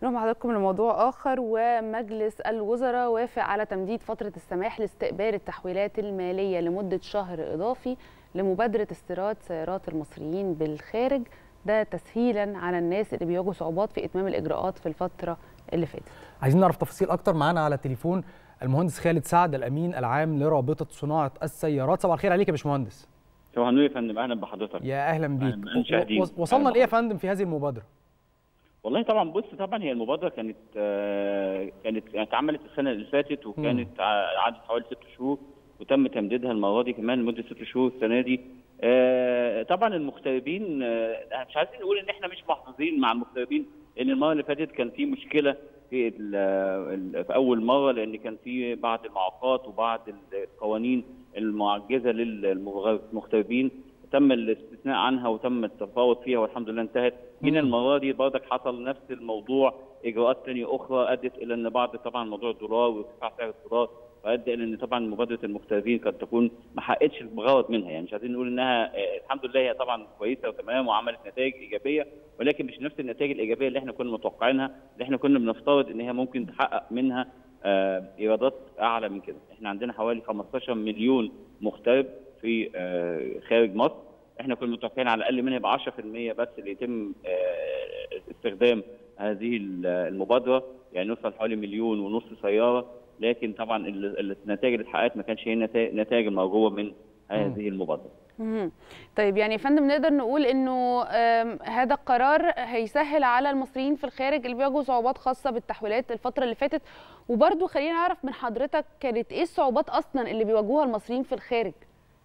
نروح مع حضراتكم لموضوع آخر ومجلس الوزراء وافق على تمديد فترة السماح لاستقبال التحويلات المالية لمدة شهر إضافي لمبادرة استيراد سيارات المصريين بالخارج ده تسهيلا على الناس اللي بيواجهوا صعوبات في إتمام الإجراءات في الفترة اللي فاتت عايزين نعرف تفاصيل أكتر معانا على التليفون المهندس خالد سعد الأمين العام لرابطة صناعة السيارات صباح الخير عليك يا باشمهندس صباح النور يا فندم اهلا بحضرتك يا اهلا بيك المشاهدين. و- وصلنا لايه يا فندم في هذه المبادره والله طبعا بص طبعا هي المبادره كانت آه، كانت يعني اتعملت السنه اللي فاتت وكانت ع- قعدت حوالي ست شهور وتم تمديدها المره دي كمان لمده ست شهور السنه دي آه، طبعا المغتربين آه، إحنا مش عايزين نقول ان احنا مش محظوظين مع المغتربين لان المره اللي فاتت كان في مشكله في ال- ال- في اول مره لان كان في بعض المعوقات وبعض القوانين المعجزه للمغتربين تم الاستثناء عنها وتم التفاوض فيها والحمد لله انتهت جينا المره دي برضك حصل نفس الموضوع اجراءات ثانيه اخرى ادت الى ان بعض طبعا موضوع الدولار وارتفاع سعر الدولار وادى الى ان طبعا مبادره المغتربين قد تكون ما حققتش الغرض منها يعني مش عايزين نقول انها آه، الحمد لله هي طبعا كويسه وتمام وعملت نتائج ايجابيه ولكن مش نفس النتائج الايجابيه اللي احنا كنا متوقعينها اللي احنا كنا بنفترض ان هي ممكن تحقق منها آه، ايرادات اعلى من كده احنا عندنا حوالي 15 مليون مغترب في آه، خارج مصر احنا كنا متوقعين على الاقل منها يبقى 10% بس اللي يتم آه، استخدام هذه المبادره يعني نوصل حوالي مليون ونص سياره لكن طبعا ال- النتائج اللي اتحققت ما كانش هي النتا- النتائج المرجوه من هذه المبادره مهم. طيب يعني يا فندم نقدر نقول انه آم، هذا القرار هيسهل على المصريين في الخارج اللي بيواجهوا صعوبات خاصه بالتحويلات الفتره اللي فاتت وبرضه خلينا نعرف من حضرتك كانت ايه الصعوبات اصلا اللي بيواجهوها المصريين في الخارج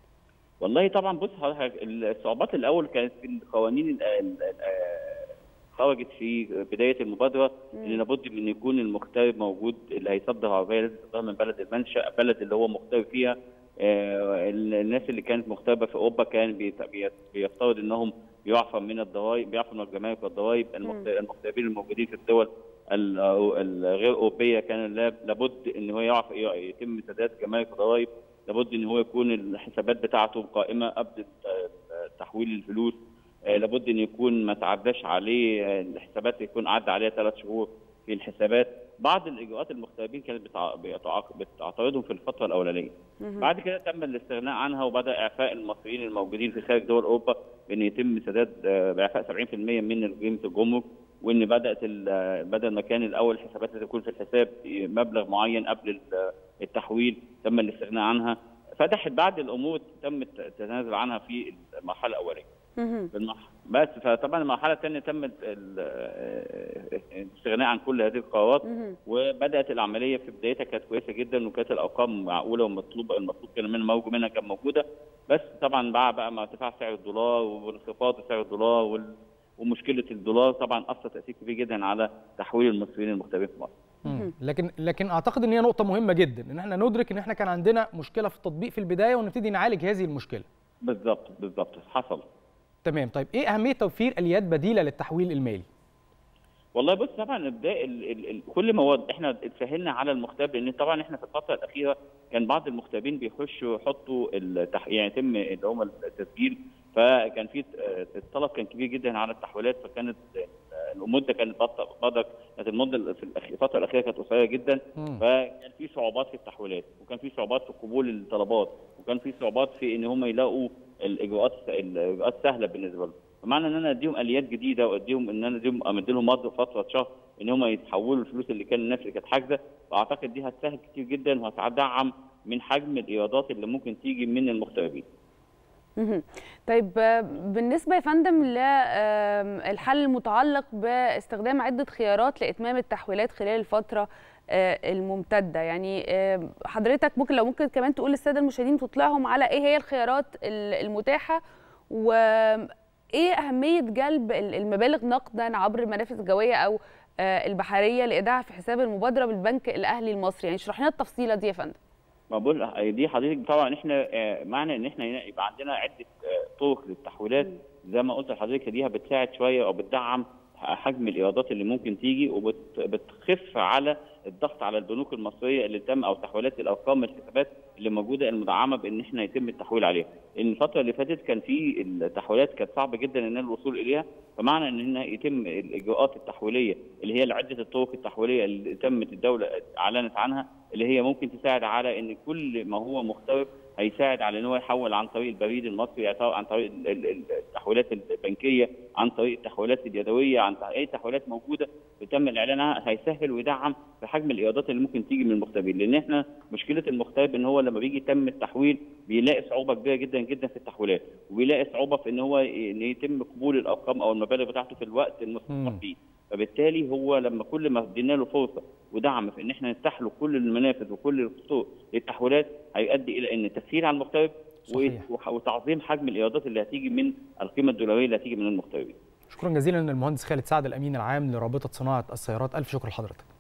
والله طبعا بص حضرتك الصعوبات الاول كانت في القوانين ال- ال- ال- خرجت في بدايه المبادره ان لابد من يكون المغترب موجود اللي هيصدر عربيه لازم تصدرها من بلد المنشا بلد اللي هو مغترب فيها آه، الناس اللي كانت مغتربه في اوروبا كان بيت- بيت- بيفترض انهم بيعفوا من الضرائب بيعفوا من الجمارك والضرائب المغت- المغتربين الموجودين في الدول ال- الغير اوروبيه كان لا- لابد ان هو يعف يتم سداد جمارك وضرائب لابد ان هو يكون الحسابات بتاعته قائمه قبل تحويل الفلوس آه، لابد ان يكون ما تعداش عليه آه، الحسابات يكون عدى عليها ثلاث شهور في الحسابات بعض الاجراءات المغتربين كانت بتع- بتع- بتعترضهم في الفتره الاولانيه بعد كده تم الاستغناء عنها وبدا اعفاء المصريين الموجودين في خارج دول اوروبا بان يتم سداد آه، باعفاء 70% من قيمه الجمرك وان بدات ال- بدل ما كان الاول الحسابات تكون في الحساب مبلغ معين قبل ال- التحويل تم الاستغناء عنها فتحت بعض الامور تم التنازل عنها في المرحله الاوليه مهم. بالمح... بس فطبعا المرحله الثانيه تم ال- ال- الاستغناء عن كل هذه القرارات مهم. وبدات العمليه في بدايتها كانت كويسه جدا وكانت الارقام معقوله ومطلوبه المطلوب كان منها موجود منها كان موجوده بس طبعا مع بقى مع ارتفاع سعر الدولار وانخفاض سعر الدولار وال... ومشكله الدولار طبعا اثر تاثير كبير جدا على تحويل المصريين المغتربين في مصر. مم. لكن لكن اعتقد ان هي نقطه مهمه جدا ان احنا ندرك ان احنا كان عندنا مشكله في التطبيق في البدايه ونبتدي نعالج هذه المشكله بالظبط بالظبط حصل. تمام طيب ايه اهميه توفير اليات بديله للتحويل المالي والله بص طبعا ابداء ال ال ال كل مواد احنا اتسهلنا على المغترب لان طبعا احنا في الفتره الاخيره كان بعض المغتربين بيخشوا يحطوا التح... يعني يتم اللي هم التسجيل فكان في اه، الطلب كان كبير جدا على التحويلات فكانت اه، المده كانت بط- بدك كانت المده في الأخ- الفتره الاخيره كانت قصيره جدا مم. فكان في صعوبات في التحويلات وكان في صعوبات في قبول الطلبات وكان في صعوبات في ان هم يلاقوا الاجراءات الاجراءات سهله بالنسبه لهم فمعنى ان انا اديهم اليات جديده واديهم ان انا اديهم امد لهم مده فتره شهر ان هم يتحولوا الفلوس اللي كان الناس اللي كانت حاجزه فاعتقد دي هتسهل كتير جدا وهتدعم من حجم الايرادات اللي ممكن تيجي من المغتربين. مهم. طيب آه، بالنسبه يا فندم للحل المتعلق باستخدام عده خيارات لاتمام التحويلات خلال الفتره آه، الممتده يعني آه، حضرتك ممكن لو ممكن كمان تقول للساده المشاهدين تطلعهم على ايه هي الخيارات ال- المتاحه وايه اهميه جلب ال- المبالغ نقدا عبر المنافذ الجويه او آه، البحريه لايداعها في حساب المبادره بالبنك الاهلي المصري يعني اشرح لنا التفصيله دي يا فندم ما بقول دي حضرتك طبعا احنا آه، معنى ان احنا هنا يبقى عندنا عده آه، طرق للتحويلات زي ما قلت لحضرتك دي بتساعد شويه او بتدعم حجم الايرادات اللي ممكن تيجي وبتخف على الضغط على البنوك المصريه اللي تم او تحويلات الارقام الحسابات اللي موجوده المدعمه بان احنا يتم التحويل عليها. لان الفتره اللي فاتت كان في التحويلات كانت صعب جدا ان الوصول اليها فمعنى ان هنا يتم الاجراءات التحويليه اللي هي عده الطرق التحويليه اللي تمت الدوله اعلنت عنها اللي هي ممكن تساعد على ان كل ما هو مختلف هيساعد على ان هو يحول عن طريق البريد المصري عن طريق التحويلات البنكيه عن طريق التحويلات اليدويه عن طريق اي تحويلات موجوده بتم الاعلان عنها هيسهل ويدعم في حجم الايرادات اللي ممكن تيجي من المغتربين لان احنا مشكله المغترب ان هو لما بيجي يتم التحويل بيلاقي صعوبه كبيره جدا جدا في التحويلات وبيلاقي صعوبه في ان هو ان يتم قبول الارقام او المبالغ بتاعته في الوقت المسموح فيه فبالتالي هو لما كل ما ادينا له فرصه ودعم في ان احنا نفتح له كل المنافذ وكل الخطوط للتحويلات هيؤدي الى ان تسهيل على المغترب وتعظيم حجم الايرادات اللي هتيجي من القيمه الدولاريه اللي هتيجي من المغتربين. شكرا جزيلا للمهندس خالد سعد الامين العام لرابطه صناعه السيارات الف شكر لحضرتك.